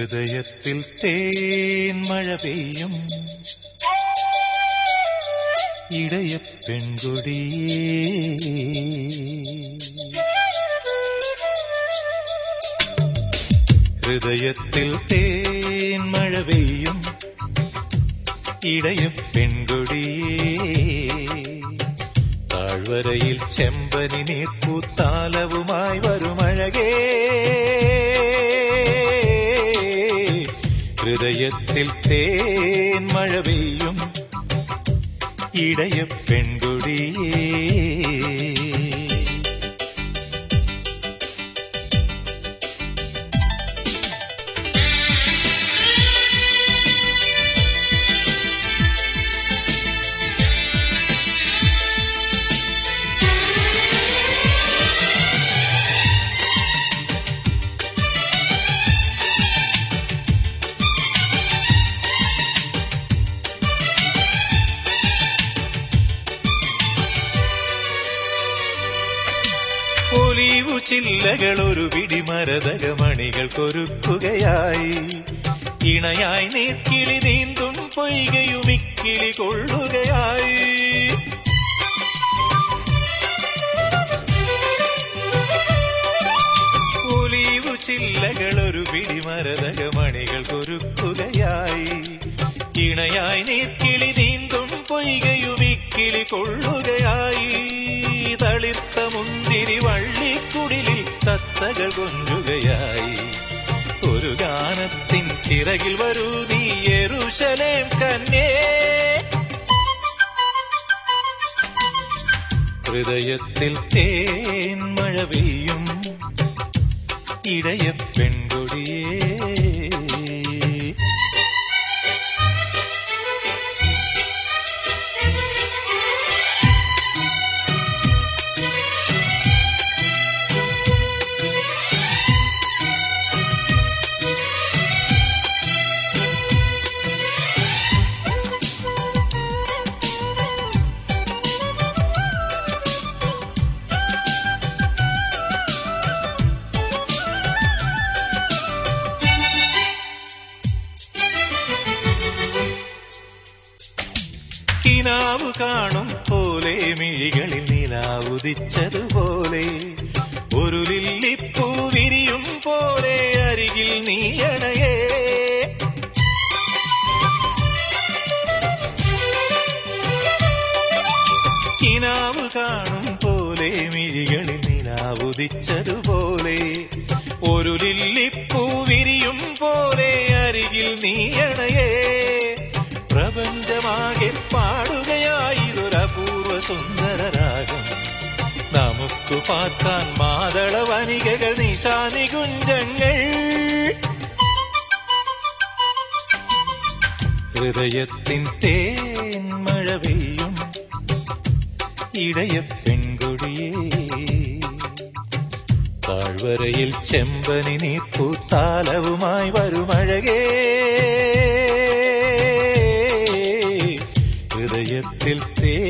ഹൃദയത്തിൽ തേൻ മഴ പെയ്യും ഇടയ പെൺകൊടിയേ ഹൃദയത്തിൽ തേൻ മഴ പെയ്യും ഇടയ പെൺകൊടിയേ താഴ്വരയിൽ ചെമ്പനി നീർപ്പൂത്താലവുമായി വരുമഴകേ ഹൃദയത്തിൽ തേൻ മഴ പെയ്യും ഇടയ പെൺകൊടിയേ ഒലിവു ചില്ലകൾ ഒരു പിടിമരതകമണികൾ കൊരുക്കുകയായി ഇണയായി നീർക്കിളി നീന്തും പൊയ്കയും ഇക്കിളി കൊള്ളുകയായി ഒലിവു ചില്ലകൾ ഒരു പിടിമരതകമണികൾ കൊരുക്കുകയായി ഇണയായി നീർക്കിളി നീന്തും പൊയ്കയും ഇക്കിളി കൊള്ളുകയായി തളിർത്ത മുന്തിരി വള്ളിക്കുടിലിൽ തത്തകൾ കൊഞ്ചുകയായി ഒരു ഗാനത്തിൻ ചിറകിൽ വരൂ നീ യെരൂശലേം കന്നേ ഹൃദയത്തിൽ തേൻ മഴ പെയ്യും ഇടയ പെൺകൊടിയേ കിനാവ് കാണും പോലെ മിഴികളിൽ നിലാവുദിച്ചതുപോലെ ഒരു ലില്ലിപ്പൂ വിരിയും പോലെ അരികിൽ നീയണയേ കിനാവ് കാണും പോലെ മിഴികളിൽ നിലാവുദിച്ചതുപോലെ ഒരു ലില്ലിപ്പൂ വിരിയും പോലെ അരികിൽ നീയണയേ പ്രപഞ്ചമാകെ പാടുകയായിതൊരപൂർവ സുന്ദരരാഗം നമുക്ക് പാർക്കാൻ മാതള വനികകൾ നിശാനികുഞ്ചങ്ങൾ ഹൃദയത്തിൻ തേൻ മഴ പെയ്യും ഇടയ പെൺകൊടിയേ താഴ്വരയിൽ ചെമ്പനി നീപ്പൂത്താലവുമായി വരുമഴകേ ഹൃദയത്തിൽ തേ